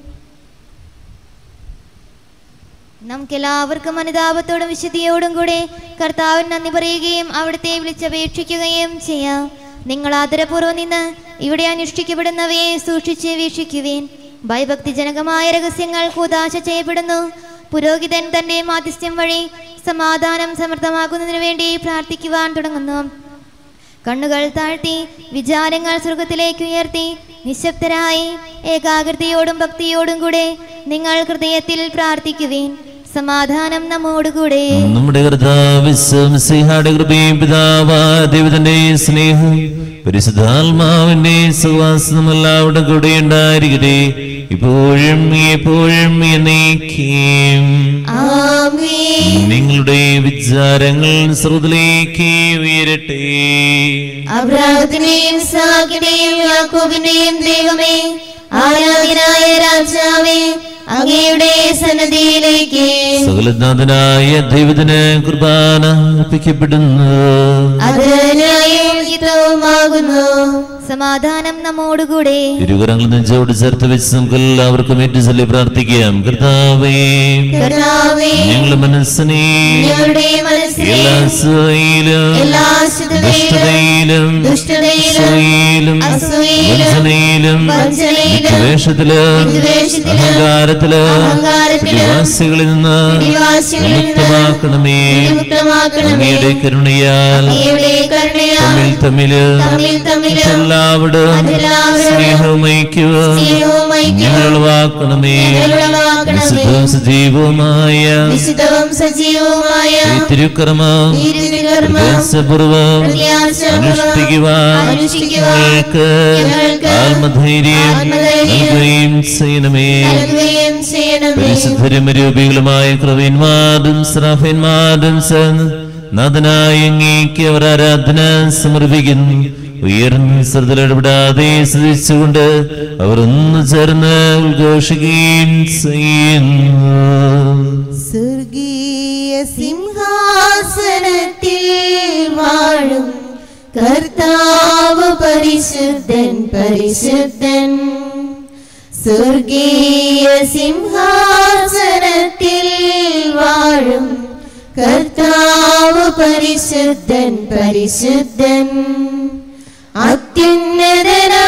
[SPEAKER 3] നമുക്കെല്ലാവർക്കും അനുതാപത്തോടും വിശുദ്ധിയോടും കൂടെ കർത്താവിന് നന്ദി പറയുകയും അവിടുത്തെ വിളിച്ചപേക്ഷിക്കുകയും ചെയ്യാം നിങ്ങൾ ആദരപൂർവ്വം നിന്ന് ഇവിടെ അനുഷ്ഠിക്കപ്പെടുന്നവയെ സൂക്ഷിച്ച് വീക്ഷിക്കുവിൻ ഭയഭക്തിജനകമായ രഹസ്യങ്ങൾ കൂതാശ ചെയ്യപ്പെടുന്നു പുരോഹിതൻ തന്റെ മാധ്യസ്ഥ്യം വഴി സമാധാനം സമൃദ്ധമാക്കുന്നതിനു വേണ്ടി പ്രാർത്ഥിക്കുവാൻ തുടങ്ങുന്നു കണ്ണുകൾ താഴ്ത്തി വിചാരങ്ങൾ സ്വർഗത്തിലേക്ക് ഉയർത്തി നിശബ്ദരായി ഏകാഗ്രതയോടും ഭക്തിയോടും കൂടെ നിങ്ങൾ ഹൃദയത്തിൽ പ്രാർത്ഥിക്കുവിൻ സമാധാനം നമ്മോടുകൂടെ
[SPEAKER 1] നമ്മുടെ കർത്താവിശ്വസിഹാടെ കൃപയും പിതാവാ ദൈവത്തിന്റെ സ്നേഹം പരിശുദ്ധാത്മാവിന്റെ സുവാസനം എല്ലാവരുടെ കൂടെ ഉണ്ടായിരിക്കട്ടെ ഇപ്പോഴും എപ്പോഴും എന്നേക്കും
[SPEAKER 2] ആമേൻ
[SPEAKER 1] നിങ്ങളുടെ വിചാരങ്ങൾ ശ്രുതിലേക്ക് ഉയരട്ടെ
[SPEAKER 2] അബ്രാഹത്തിന്റെയും ഇസ്ഹാക്കിന്റെയും യാക്കോബിന്റെയും ദൈവമേ ആരാധനായ രാജാവേ അങ്ങയുടെ സന്നദ്ധിയിലേക്ക്
[SPEAKER 1] സകലനാഥനായ ദൈവത്തിന് കുർബാന അർപ്പിക്കപ്പെടുന്നു
[SPEAKER 2] അത് ന്യായവുമാകുന്നു
[SPEAKER 3] സമാധാനം നമ്മോടുകൂടെ
[SPEAKER 1] ഇരുകരങ്ങൾ നെഞ്ചോട് ചേർത്ത് വെച്ച് നമുക്ക് എല്ലാവർക്കും ഏറ്റുചൊല്ലി പ്രാർത്ഥിക്കാം കർത്താവേ
[SPEAKER 2] കർത്താവേ
[SPEAKER 1] ഞങ്ങളുടെ മനസ്സിനെ
[SPEAKER 2] ഞങ്ങളുടെ മനസ്സിനെ
[SPEAKER 1] എല്ലാ അസൂയയിലും
[SPEAKER 2] എല്ലാ അശുദ്ധതയിലും
[SPEAKER 1] ദുഷ്ടതയിലും
[SPEAKER 2] ദുഷ്ടതയിലും
[SPEAKER 1] അസൂയയിലും
[SPEAKER 2] അസൂയയിലും
[SPEAKER 1] വഞ്ചനയിലും
[SPEAKER 2] വഞ്ചനയിലും
[SPEAKER 1] വിദ്വേഷത്തിലും
[SPEAKER 2] വിദ്വേഷത്തിലും
[SPEAKER 1] അഹങ്കാരത്തിലും
[SPEAKER 2] അഹങ്കാരത്തിലും
[SPEAKER 1] നിവാസികളിൽ നിന്ന്
[SPEAKER 2] നിവാസികളിൽ നിന്ന്
[SPEAKER 1] വിമുക്തമാക്കണമേ
[SPEAKER 2] വിമുക്തമാക്കണമേ.
[SPEAKER 1] അങ്ങയുടെ കരുണയാൽ
[SPEAKER 2] അങ്ങയുടെ കരുണയാൽ
[SPEAKER 1] തമ്മിൽ തമ്മില്
[SPEAKER 2] തമ്മിൽ തമ്മിൽ
[SPEAKER 1] എല്ലാവരും
[SPEAKER 2] മറ്റെല്ലാവരും
[SPEAKER 1] സ്നേഹവും ഐക്യവും
[SPEAKER 2] സ്നേഹവും ഐക്യവും
[SPEAKER 1] ഞങ്ങൾ ഉളവാക്കണമേ
[SPEAKER 2] ഉളവാക്കണമേ.
[SPEAKER 1] വിശുദ്ധവും സജീവവുമായ
[SPEAKER 2] വിശുദ്ധവും സജീവവുമായ
[SPEAKER 1] ഈ തിരുക്കർമ്മം
[SPEAKER 2] ഈ തിരുകർമ്മം
[SPEAKER 1] പ്രയാസപൂർവം
[SPEAKER 2] പ്രയാസപൂർവ്വം
[SPEAKER 1] അനുഷ്ഠിക്കുവാൻ
[SPEAKER 2] അനുഷ്ഠിക്കുവാൻ
[SPEAKER 1] ഞങ്ങൾക്ക്
[SPEAKER 2] ഞങ്ങൾക്ക്
[SPEAKER 1] ആത്മധൈര്യം
[SPEAKER 2] ആത്മധൈര്യം
[SPEAKER 1] നൽകുകയും ചെയ്യണമേ
[SPEAKER 2] നൽകുകയും ചെയ്യണമേ
[SPEAKER 1] പരിശുദ്ധരും രൂപികളുമായ ക്രവീന്മാരും സ്രാഫന്മാരും ചേർന്ന് നാഥനായ അങ്ങേക്ക് അവർ ആരാധന സമർപ്പിക്കുന്നു ഉയർന്ന ശ്രദ്ധയിലിടപെടാതെ ശ്രദ്ധിച്ചുകൊണ്ട് അവർ ഒന്ന് ചേർന്ന് ഉദ്ഘോഷിക്കുകയും ചെയ്യുന്നു
[SPEAKER 2] സ്വർഗീയ സിംഹാസനത്തിൽ വാഴും കർത്താവ് പരിശുദ്ധൻ പരിശുദ്ധൻ സ്വർഗീയ സിംഹാസനത്തിൽ വാഴും കർത്താവ് പരിശുദ്ധൻ പരിശുദ്ധൻ അത്യുന്നതനാ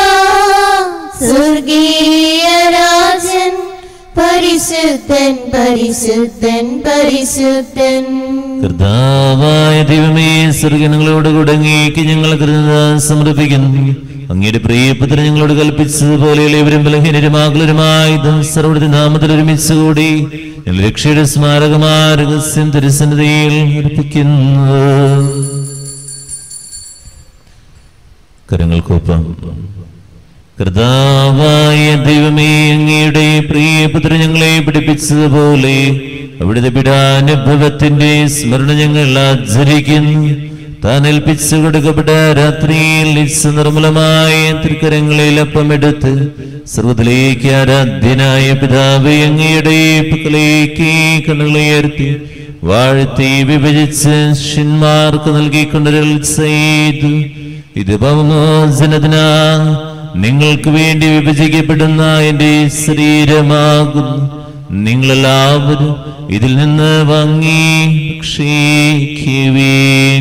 [SPEAKER 2] സ്വർഗീയ രാജൻ പരിശുദ്ധൻ പരിശുദ്ധൻ പരിശുദ്ധൻ
[SPEAKER 1] കർത്താവായ ദൈവമേ സ്വർഗനങ്ങളോട് കുടങ്ങിയേക്ക് ഞങ്ങൾ കൃതജ്ഞത സമർപ്പിക്കുന്നു അങ്ങയുടെ പ്രിയപുത്രൻ ഞങ്ങളോട് കൽപ്പിച്ചതുപോലെയുള്ള ഇവരും ബലഹീനരുമാകുലരുമായി സർവ്വതി നാമത്തിൽ ഒരുമിച്ച് കൂടി ഞങ്ങൾ രക്ഷയുടെ സ്മാരകമായ രഹസ്യം തിരുസന്നിധിയിൽ അർപ്പിക്കുന്നു കരങ്ങൾക്കൊപ്പം കർത്താവായ ദൈവമേ അങ്ങയുടെ പ്രിയപുത്രൻ ഞങ്ങളെ പഠിപ്പിച്ചതുപോലെ അവിടുത്തെ പിടാനുഭവത്തിന്റെ സ്മരണ ഞങ്ങൾ ആചരിക്കുന്നു താൻ ഏൽപ്പിച്ചു കൊടുക്കപ്പെട്ട രാത്രിയിൽ നിസ്സ നിർമ്മലമായ തൃക്കരങ്ങളിൽ അപ്പമെടുത്ത് സർവ്വത്തിലേക്ക് ആരാധ്യനായ പിതാവ് അങ്ങയുടെ പക്കലേക്ക് കണ്ണുകളുയർത്തി വാഴ്ത്തി വിഭജിച്ച് ശിഷ്യന്മാർക്ക് നൽകിക്കൊണ്ടൊരു ചെയ്തു ഇത് ഭവമോചനത്തിനാ നിങ്ങൾക്ക് വേണ്ടി വിഭജിക്കപ്പെടുന്ന എന്റെ ശരീരമാകുന്നു നിങ്ങളെല്ലാവരും ഇതിൽ നിന്ന് വാങ്ങി ഭക്ഷിക്കുവീൻ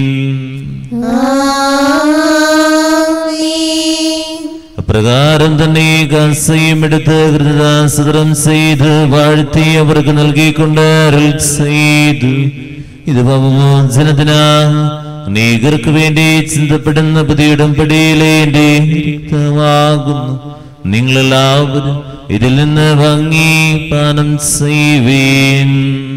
[SPEAKER 2] ആമീൻ
[SPEAKER 1] അപ്രകാരം തന്നെ കസയും എടുത്ത് ഹൃദാസതരം ചെയ്ത് വാഴ്ത്തി അവർക്ക് നൽകിക്കൊണ്ട് അരുൾ ചെയ്തു ഇത് ഭവമോചനത്തിനാ അനേകർക്ക് വേണ്ടി ചിന്തപ്പെടുന്ന പുതിയിടം പടിയിലെ എന്റെ രക്തമാകുന്നു നിങ്ങളെല്ലാവരും ഇതിൽ നിന്ന് വാങ്ങി പാനം ചെയ്യുവീൻ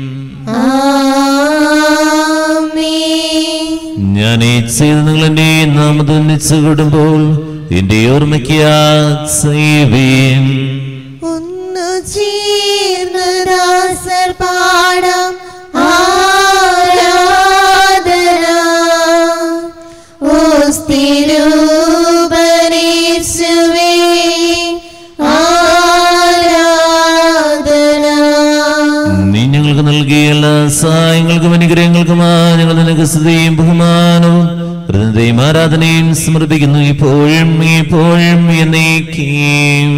[SPEAKER 2] ആമീൻ
[SPEAKER 1] ഞാൻ ഈ ചെയ്ത് നിങ്ങൾ എന്റെ നാമതൊന്നിച്ചു കൊടുമ്പോൾ എന്റെ ഓർമ്മയ്ക്ക് ചെയ്യുവീൻ
[SPEAKER 2] ഒന്നു ചേർന്ന് ദാസർ പാടാം ആരാധന ഓസ്തിരൂപനേശുവേ ആരാധന
[SPEAKER 1] നീ ഞങ്ങൾക്ക് നൽകിയ എല്ലാ സഹായങ്ങൾക്കും അനുഗ്രഹങ്ങൾക്കുമാ ഞങ്ങൾ നിനക്ക് സ്തുതിയും ബഹുമാനവും ഹൃദയയും ആരാധനയും സമർപ്പിക്കുന്നു ഇപ്പോഴും ഇപ്പോഴും എന്നേക്കും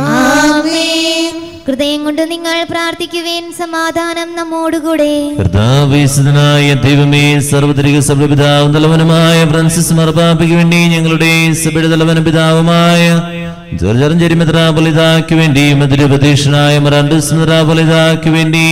[SPEAKER 2] ആമീൻ
[SPEAKER 3] ഹൃദയം കൊണ്ട് നിങ്ങൾ പ്രാർത്ഥിക്കുവേൻ സമാധാനം നമ്മോടുകൂടെ
[SPEAKER 1] കർത്താവേശനായ ദൈവമേ സർവ്വത്രിക സർവ്വപിതാവും തലവനുമായ ഫ്രാൻസിസ് മർപ്പാപ്പയ്ക്ക് വേണ്ടി ഞങ്ങളുടെ സഭയുടെ തലവന പിതാവുമായ ജോർജറൻ ജരിമിത്രാപലിതാക്ക് വേണ്ടി മധുരപതീക്ഷനായ മറാൻഡുസ് മിത്രാപലിതാക്ക് വേണ്ടി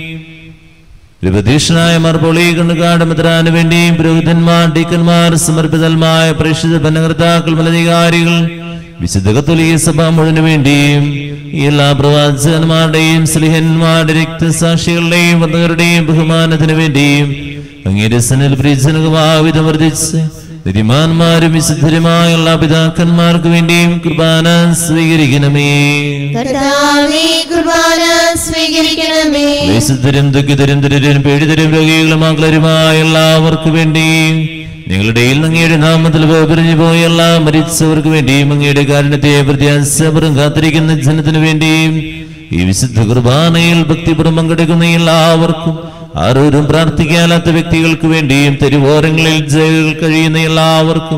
[SPEAKER 1] രൂപതീക്ഷനായ മർപ്പൊളി കണ്ണുകാട് മിത്രാന് വേണ്ടി പുരോഹിതന്മാർ ഡീക്കന്മാർ സമർപ്പിതന്മായ പ്രേക്ഷിത ഭരണകർത്താക്കൾ മലധികാരികൾ വിശുദ്ധ കത്തോലിക സഭ മുഴുവന് വേണ്ടിയും ഈ എല്ലാ പ്രവാചകന്മാരുടെയും സ്ലിഹന്മാരുടെ രക്തസാക്ഷികളുടെയും വന്നവരുടെയും ബഹുമാനത്തിന് വേണ്ടിയും അങ്ങയുടെ സനൽ പ്രീജനകമാവിധം വർദ്ധിച്ച് നിരിമാന്മാരും വിശുദ്ധരുമായ എല്ലാ പിതാക്കന്മാർക്ക് വേണ്ടിയും കുർബാന സ്വീകരിക്കണമേ
[SPEAKER 2] കർത്താവേ കുർബാന സ്വീകരിക്കണമേ
[SPEAKER 1] വിശുദ്ധരും ദുഃഖിതരും ദരിദ്രരും പീഡിതരും രോഗികളും മക്കളരുമായ എല്ലാവർക്കും വേണ്ടിയും ഞങ്ങളുടെ അങ്ങയുടെ നാമത്തിൽ പിരിഞ്ഞു പോയ എല്ലാ മരിച്ചവർക്ക് വേണ്ടിയും അങ്ങയുടെ കാരണത്തെ പ്രത്യാശപുരം കാത്തിരിക്കുന്ന ജനത്തിനു വേണ്ടിയും ഈ വിശുദ്ധ കുർബാനയിൽ ഭക്തിപുറം പങ്കെടുക്കുന്ന എല്ലാവർക്കും ആരോരും പ്രാർത്ഥിക്കാത്ത വ്യക്തികൾക്ക് വേണ്ടിയും തെരുവോരങ്ങളിൽ ജയിലുകൾ കഴിയുന്ന എല്ലാവർക്കും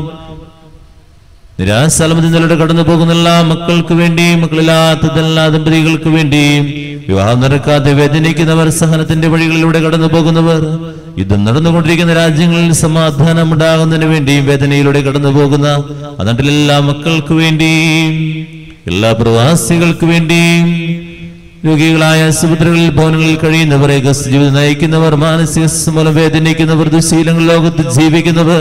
[SPEAKER 1] നിരാശാലമതിലൂടെ കടന്നു പോകുന്ന എല്ലാ മക്കൾക്ക് വേണ്ടിയും മക്കളില്ലാത്ത എല്ലാ ദമ്പതികൾക്ക് വേണ്ടിയും വിവാഹം നടക്കാതെ വേദനിക്കുന്നവർ സഹനത്തിന്റെ വഴികളിലൂടെ കടന്നു പോകുന്നവർ യുദ്ധം നടന്നുകൊണ്ടിരിക്കുന്ന രാജ്യങ്ങളിൽ സമാധാനം ഉണ്ടാകുന്നതിന് വേണ്ടിയും വേദനയിലൂടെ കടന്നു പോകുന്ന ആ നാട്ടിലെ എല്ലാ മക്കൾക്ക് വേണ്ടിയും എല്ലാ പ്രവാസികൾക്ക് വേണ്ടിയും രോഗികളായ ആശുപത്രികളിൽ ഭവനങ്ങളിൽ കഴിയുന്നവർ ഏകസ് ജീവിതം നയിക്കുന്നവർ മാനസിക മൂലം വേദനിക്കുന്നവർ ദുശീലങ്ങൾ ലോകത്ത് ജീവിക്കുന്നവർ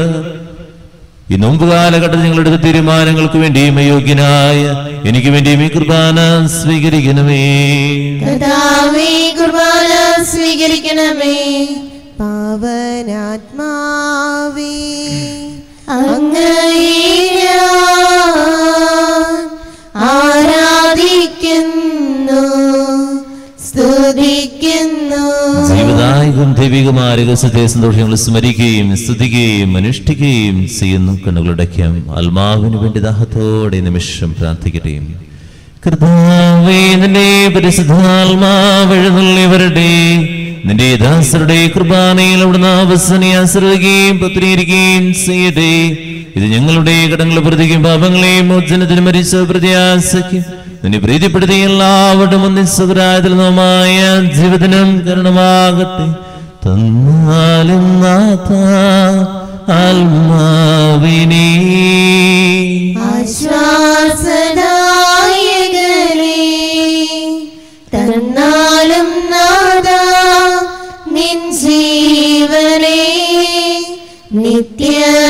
[SPEAKER 1] ഈ നോമ്പ് കാലഘട്ടത്തിൽ ഞങ്ങളുടെ തീരുമാനങ്ങൾക്ക് വേണ്ടിയും അയോഗ്യനായ എനിക്ക് വേണ്ടിയും ഈ കുർബാന സ്വീകരിക്കണമേ
[SPEAKER 2] കർത്താവേ കുർബാന സ്വീകരിക്കണമേ
[SPEAKER 5] പാവനാത്മാവേ
[SPEAKER 2] അങ്ങയെ ഞാൻ ആരാധിക്കുന്നു സ്തുതിക്കുന്നു
[SPEAKER 1] ജീവിതായകം ദൈവികമായ രഹസ്യത്തെ സന്തോഷങ്ങൾ സ്മരിക്കുകയും സ്തുതിക്കുകയും അനുഷ്ഠിക്കുകയും ചെയ്യുന്നു കണ്ണുകളടയ്ക്കാം ആത്മാവിന് വേണ്ടി ദാഹത്തോടെ ഈ നിമിഷം പ്രാർത്ഥിക്കട്ടെ കർത്താവേ നിന്റെ പരിശുദ്ധാത്മാവെഴുന്നള്ളിവരുടെ നിന്റെ ദാസരുടെ കുർബാനയിൽ അവിടുന്ന് അവസനെ ആശ്രയിക്കുകയും പത്രീകരിക്കുകയും ചെയ്യട്ടെ ഇത് ഞങ്ങളുടെ കടങ്ങൾ പ്രതിക്കും പാപങ്ങളെയും മോചനത്തിന് മരിച്ച പ്രത്യാശയ്ക്കും നിന്നെ പ്രീതിപ്പെടുത്തി എല്ലാവരും ഒന്നിസുഖരായതുമായ ജീവിതനം കരണമാകട്ടെ തന്നാലും നാഥ ആത്മാവിനേ
[SPEAKER 2] ആശ്വാസദായകനേ തന്നാലും നാദ നിൻ ജീവനേ നിത്യ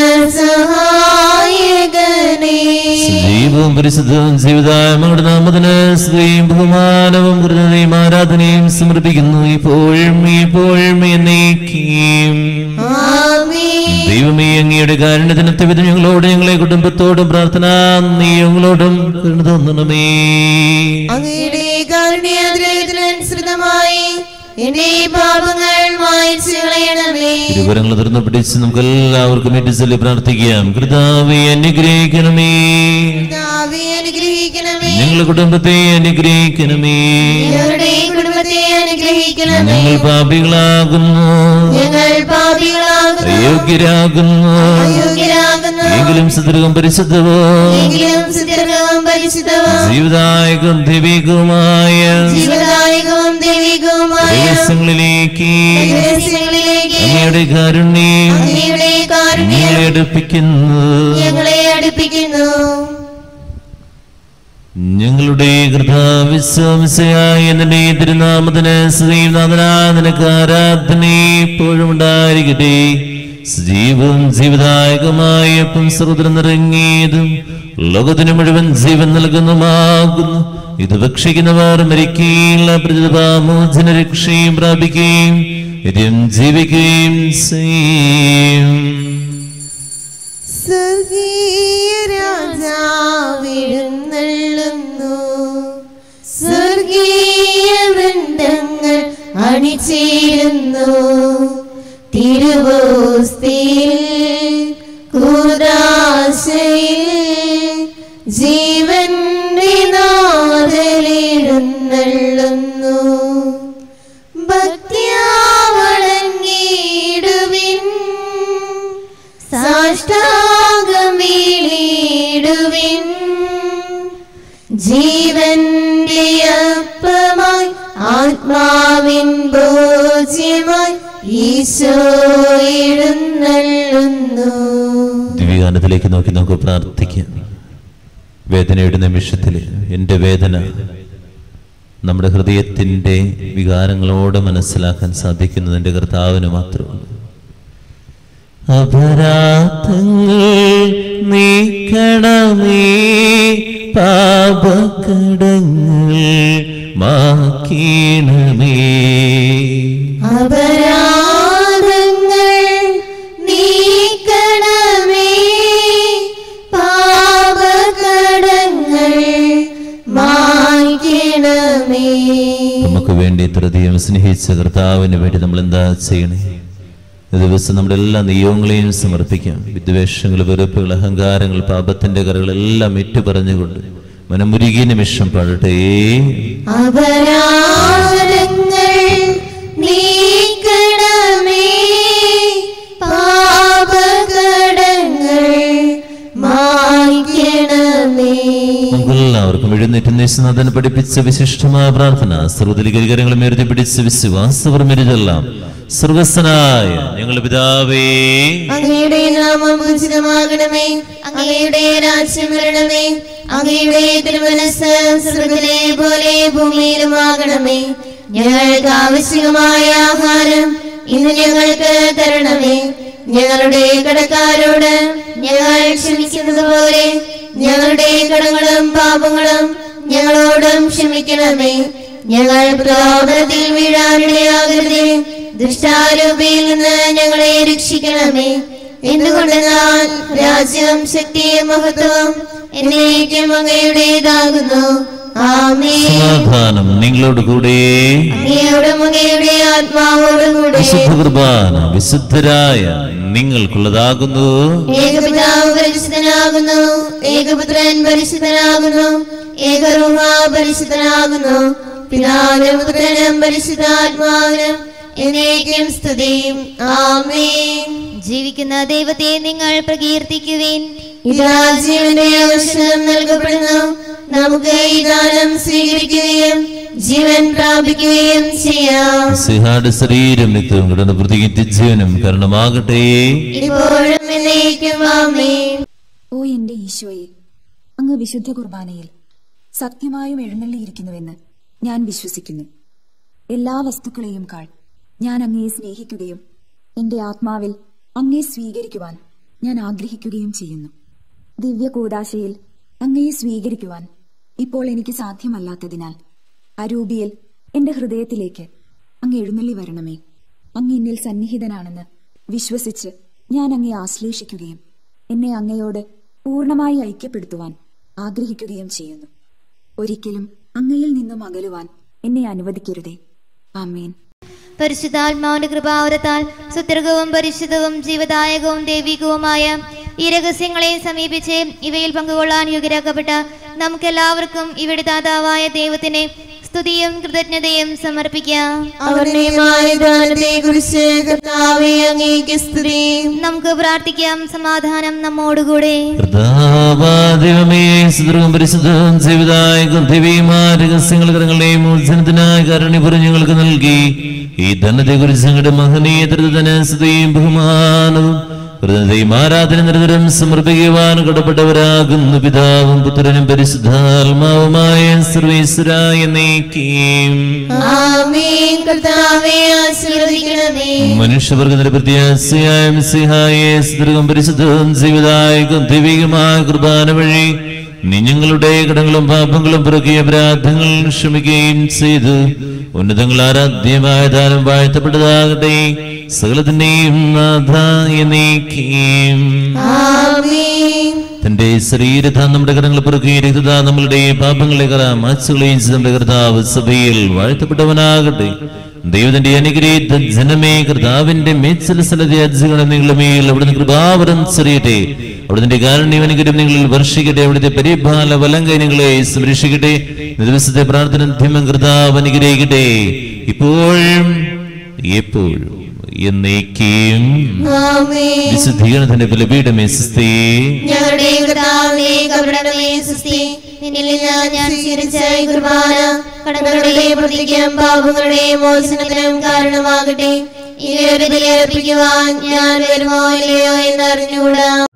[SPEAKER 2] സഹായകനേ
[SPEAKER 1] സജീവവും പരിശുദ്ധവും ജീവിതായ മകളുടെ നാമത്തിന് സ്ത്രീയും ബഹുമാനവും കൃതയും ആരാധനയും സമർപ്പിക്കുന്നു ഇപ്പോഴും ഇപ്പോഴും എന്നേക്കും
[SPEAKER 2] ആമീൻ
[SPEAKER 1] ദൈവമേ അങ്ങയുടെ കാരുണ്യത്തിനത്തെ വിധം ഞങ്ങളോട് ഞങ്ങളെ കുടുംബത്തോടും പ്രാർത്ഥന നീ ഞങ്ങളോടും കരുണ തോന്നണമേ
[SPEAKER 5] അങ്ങയുടെ കാരുണ്യാഗ്രഹത്തിനനുസൃതമായി
[SPEAKER 2] എന്റെ പാപങ്ങൾ മായ്ച്ചു കളയണമേ
[SPEAKER 1] ഇരുവരങ്ങൾ തുറന്നു പിടിച്ച് നമുക്ക് എല്ലാവർക്കും വേണ്ടി ചൊല്ലി പ്രാർത്ഥിക്കാം കൃതാവെ അനുഗ്രഹിക്കണമേ
[SPEAKER 5] കർത്താവേ അനുഗ്രഹിക്കണമേ
[SPEAKER 1] ഞങ്ങളുടെ കുടുംബത്തെ അനുഗ്രഹിക്കണമേ
[SPEAKER 2] ഞങ്ങളുടെ കുടുംബത്തെ അനുഗ്രഹിക്കണമേ
[SPEAKER 1] ഞങ്ങൾ പാപികളാകുന്നു
[SPEAKER 2] ഞങ്ങൾ പാപികളാകുന്നു
[SPEAKER 1] അയോഗ്യരാകുന്നു
[SPEAKER 2] യോഗ്യരാകുന്നു
[SPEAKER 1] എങ്കിലും സദൃഗം പരിശുദ്ധവോ
[SPEAKER 2] എങ്കിലും സുദീർഘവും പരിശുദ്ധവും
[SPEAKER 1] ജീവിതായകം ദൈവികവുമായ
[SPEAKER 2] ജീവദായകവും ദൈവികവുമായ
[SPEAKER 1] ദിവസങ്ങളിലേക്ക്
[SPEAKER 2] രഹസ്യങ്ങളിലേക്ക്
[SPEAKER 1] അങ്ങയുടെ കാരുണ്യം
[SPEAKER 2] അങ്ങയുടെ കാരുണ്യം
[SPEAKER 1] ഞങ്ങളെ അടുപ്പിക്കുന്നു
[SPEAKER 2] ഞങ്ങളെ അടുപ്പിക്കുന്നു
[SPEAKER 1] ഞങ്ങളുടെ കൃതാവിശ്വാസയായ നിന്റെ തിരുനാമത്തിന് ശ്രീനാഥനായ നിനക്ക് ആരാധന എപ്പോഴും ഉണ്ടായിരിക്കട്ടെ സജീവവും ജീവദായകമായ ഒപ്പം സഹോദരൻ നിറങ്ങിയതും ലോകത്തിന് മുഴുവൻ ജീവൻ നൽകുന്നതുമാകുന്നു ഇത് ഭക്ഷിക്കുന്നവർ മരിക്കുകയില്ല പ്രതിഭാമോചന രക്ഷയും പ്രാപിക്കുകയും നിത്യം ജീവിക്കുകയും ചെയ്യും
[SPEAKER 5] സ്വർഗീയ രാജാവിഴുന്നള്ളുന്നു
[SPEAKER 2] സ്വർഗീയ വൃന്ദങ്ങൾ അണിചേരുന്നു തിരുവോസ്തിയിൽ കൂതാശയിൽ ജീവന്റെ നാദലെഴുന്നള്ളുന്നു ഭക്തിയാവണങ്ങിടുവിൻ സാഷ്ടാംഗം വീണിടുവിൻ ജീവന്റെ അപ്പമായി ആത്മാവിൻ ഭോജ്യമായി ഈശോ എഴുന്നള്ളുന്നു
[SPEAKER 1] ദിവ്യഗാനത്തിലേക്ക് നോക്കി നമുക്ക് പ്രാർത്ഥിക്കാം വേദനയുടെ നിമിഷത്തിൽ എൻ്റെ വേദന നമ്മുടെ ഹൃദയത്തിൻ്റെ വികാരങ്ങളോട് മനസ്സിലാക്കാൻ സാധിക്കുന്നത് എൻ്റെ കർത്താവിന് മാത്രമാണ് അപരാധങ്ങൾ നീക്കണമേ പാപക്കടങ്ങൾ മാക്കീണമേ
[SPEAKER 2] അപരാധങ്ങൾ നീക്കണമേ പാപകടങ്ങൾ മായ്ക്കണമേ
[SPEAKER 1] നമുക്ക് വേണ്ടി ഇത്രയധികം സ്നേഹിച്ച കർത്താവിന് വേണ്ടി നമ്മൾ എന്താ ചെയ്യണേ ഈ ദിവസം നമ്മുടെ എല്ലാ നിയോഗങ്ങളെയും സമർപ്പിക്കാം വിദ്വേഷങ്ങൾ വെറുപ്പുകൾ അഹങ്കാരങ്ങൾ പാപത്തിന്റെ കറകളെല്ലാം ഏറ്റുപറഞ്ഞുകൊണ്ട് മനമുരുകിയ നിമിഷം പാടട്ടെ
[SPEAKER 2] അപരാധങ്ങൾ നീക്കണമേ പാപകടങ്ങൾ മായ്ക്കണമേ
[SPEAKER 1] നമുക്കെല്ലാവർക്കും എഴുന്നേറ്റ് നേശനാഥൻ പഠിപ്പിച്ച വിശിഷ്ടമായ പ്രാർത്ഥന സർവ്വതിലികരികരങ്ങളും ഉയർത്തി പിടിച്ച് വിശ്വാസപരമെരുതെല്ലാം സർവസ്വനായ ഞങ്ങളുടെ പിതാവേ
[SPEAKER 2] അങ്ങയുടെ നാമം പൂജിതമാകണമേ അങ്ങയുടെ രാജ്യം വരണമേ അങ്ങയുടെ തിരുമനസ് സ്വർഗത്തിലെ പോലെ ഭൂമിയിലുമാകണമേ ഞങ്ങൾക്ക് ആവശ്യമായ ആഹാരം ഇന്ന് ഞങ്ങൾക്ക് തരണമേ ഞങ്ങളുടെ കടക്കാരോട് ഞങ്ങൾ ക്ഷമിക്കുന്നത് പോലെ ഞങ്ങളുടെ കടങ്ങളും പാപങ്ങളും ഞങ്ങളോടും ക്ഷമിക്കണമേ ഞങ്ങൾ പ്രലോഭനത്തിൽ വീഴാനിടയാകരുതേ ദുഷ്ടാരൂപിയിൽ നിന്ന് ഞങ്ങളെ രക്ഷിക്കണമേ എന്തുകൊണ്ടെന്നാൽ രാജ്യം ശക്തിയും മഹത്വം എന്നേക്കും അങ്ങയുടേതാകുന്നു ആമേ
[SPEAKER 1] സമാധാനം നിങ്ങളോട് കൂടെ
[SPEAKER 2] അങ്ങയുടെ അങ്ങയുടെ ആത്മാവോടും കൂടെ
[SPEAKER 1] വിശുദ്ധ കുർബാന വിശുദ്ധരായ നിങ്ങൾക്കുള്ളതാകുന്നു
[SPEAKER 2] ഏകപിതാവ് പരിശുദ്ധനാകുന്നു ഏകപുത്രൻ പരിശുദ്ധനാകുന്നു ഏകറുഹ പരിശുദ്ധനാകുന്നു പിതാവിനും പുത്രനും പരിശുദ്ധാത്മാവിനും എന്നേക്കും സ്തുതിയും ആമേൻ
[SPEAKER 3] ജീവിക്കുന്ന ദൈവത്തെ നിങ്ങൾ പ്രകീർത്തിക്കുവിൻ
[SPEAKER 2] ഇതാ ജീവന്റെ ഔഷധം നൽകപ്പെടുന്നു നമുക്ക് ഈ ദാനം സ്വീകരിക്കുകയും ജീവൻ പ്രാപിക്കുകയും ചെയ്യാം
[SPEAKER 1] സിഹാട് ശരീരം നിത്യവും കിടന്ന് പ്രതികിറ്റ് ജീവനും കാരണമാകട്ടെ
[SPEAKER 2] ഇപ്പോഴും എന്നേക്കും ആമേൻ
[SPEAKER 6] ഓ എന്റെ ഈശോയെ അങ്ങ് വിശുദ്ധ കുർബാനയിൽ സത്യമായും എഴുന്നള്ളിയിരിക്കുന്നുവെന്ന് ഞാൻ വിശ്വസിക്കുന്നു എല്ലാ വസ്തുക്കളെയും കാൾ ഞാൻ അങ്ങയെ സ്നേഹിക്കുകയും എന്റെ ആത്മാവിൽ അങ്ങയെ സ്വീകരിക്കുവാൻ ഞാൻ ആഗ്രഹിക്കുകയും ചെയ്യുന്നു ദിവ്യ കൂടാശയിൽ അങ്ങയെ സ്വീകരിക്കുവാൻ ഇപ്പോൾ എനിക്ക് സാധ്യമല്ലാത്തതിനാൽ അരൂപിയിൽ എന്റെ ഹൃദയത്തിലേക്ക് അങ്ങ് എഴുന്നള്ളി വരണമേ അങ്ങ് എന്നിൽ സന്നിഹിതനാണെന്ന് വിശ്വസിച്ച് ഞാൻ അങ്ങയെ ആശ്ലേഷിക്കുകയും എന്നെ അങ്ങയോട് പൂർണ്ണമായി ഐക്യപ്പെടുത്തുവാൻ ആഗ്രഹിക്കുകയും ചെയ്യുന്നു ഒരിക്കലും അങ്ങയിൽ നിന്നും അകലുവാൻ എന്നെ അനുവദിക്കരുതേ ആമേൻ
[SPEAKER 3] പരിശുദ്ധാത്മാവിന്റെ കൃപാവരത്താൽ സുദൃഢവും പരിശുദ്ധവും ജീവദായകവും ദൈവികവുമായ ഈ രഹസ്യങ്ങളെ സമീപിച്ച് ഇവയിൽ പങ്കുകൊള്ളാൻ യോഗ്യരാക്കപ്പെട്ട നമുക്കെല്ലാവർക്കും ഇവിടെ ദാതാവായ ദൈവത്തിന് സ്തുതിയും കൃതജ്ഞതയും സമർപ്പിക്കാം
[SPEAKER 2] അവർണീയമായ ദാനത്തെ കുറിച്ച് കർത്താവെ അങ്ങേക്ക് സ്തുതി
[SPEAKER 3] നമുക്ക് പ്രാർത്ഥിക്കാം സമാധാനം നമ്മോടുകൂടെ
[SPEAKER 1] കർത്താവാദിവമേ സുദൃഢം പരിശുദ്ധവും ജീവിതായകം ദിവ്യമായ രഹസ്യങ്ങൾ കരങ്ങളുടെയും മോചനത്തിനായ കാരണി ഞങ്ങൾക്ക് നൽകി ഈ ധനത്തെ കുറിച്ച് ഞങ്ങളുടെ മഹനീയ ധൃതന് സ്തുതിയും ബഹുമാനവും ഹൃദയം ആരാധന നിരന്തരം സമർപ്പിക്കുവാൻ കടപ്പെട്ടവരാകുന്നു പിതാവും പുത്രനും പരിശുദ്ധാത്മാവുമായ സർവീശ്വരായ നീക്കിയും
[SPEAKER 2] ആമേൻ കർത്താവെ ആശീർവദിക്കണമേ
[SPEAKER 1] മനുഷ്യവർഗത്തിന്റെ പ്രത്യാശയായ മിശിഹായെ സ്ത്രീകം പരിശുദ്ധവും ജീവിതായകം ദൈവികമായ കുർബാന വഴി നീ ഞങ്ങളുടെ കടങ്ങളും പാപങ്ങളും പുറക്കിയ പ്രാർത്ഥങ്ങൾ ക്ഷമിക്കുകയും ചെയ്തു ഉന്നതങ്ങൾ ആരാധ്യമായ ദാനം വാഴ്ത്തപ്പെട്ടതാകട്ടെ സകലത്തിന്റെയും നാഥായ നീക്കിയും
[SPEAKER 2] ആമേൻ
[SPEAKER 1] തന്റെ ശരീരത നമ്മുടെ കരങ്ങൾ പുറക്കുകയും രക്തത നമ്മളുടെ പാപങ്ങളെ കറ മാച്ചുകളെയും ചെയ്ത നമ്മുടെ കർത്താവ് സഭയിൽ വാഴ്ത്തപ്പെട്ടവനാകട്ടെ ദൈവത്തിന്റെ അനുഗ്രഹീത ജനമേ കർത്താവിന്റെ മേച്ചൽ സ്ഥലത്തെ അജ്ജകളെ നിങ്ങളുടെ മേൽ അവിടുന്ന് കൃപാവരം ചെറിയട്ടെ അവിടുത്തെ കാരുണ്യം അനുഗ്രഹം നിങ്ങളിൽ വർഷിക്കട്ടെ അവിടുത്തെ പരിപാല വലങ്ക നിങ്ങളെ സംരക്ഷിക്കട്ടെ ഇന്ന് ദിവസത്തെ പ്രാർത്ഥന ധ്യമം കർത്താവ് അനുഗ്രഹിക്കട്ടെ ഇപ്പോഴും എപ്പോഴും എന്നേക്കും
[SPEAKER 2] ആമേൻ
[SPEAKER 1] വിശുദ്ധീകരണത്തിന്റെ ബലപീഠമേ സിസ്തേ
[SPEAKER 2] ഞങ്ങളുടെ കർത്താവേ കപടമേ സുസ്തി നിന്നിൽ നിന്ന് ഞാൻ സ്വീകരിച്ച ഈ കുർബാന കടങ്ങളുടെ പ്രതിക്കും പാപങ്ങളുടെ മോചനത്തിനും കാരണമാകട്ടെ ഈ ഒരു ബലിയർപ്പിക്കുവാൻ ഞാൻ വരുമോ ഇല്ലയോ എന്ന് അറിഞ്ഞുകൂടാ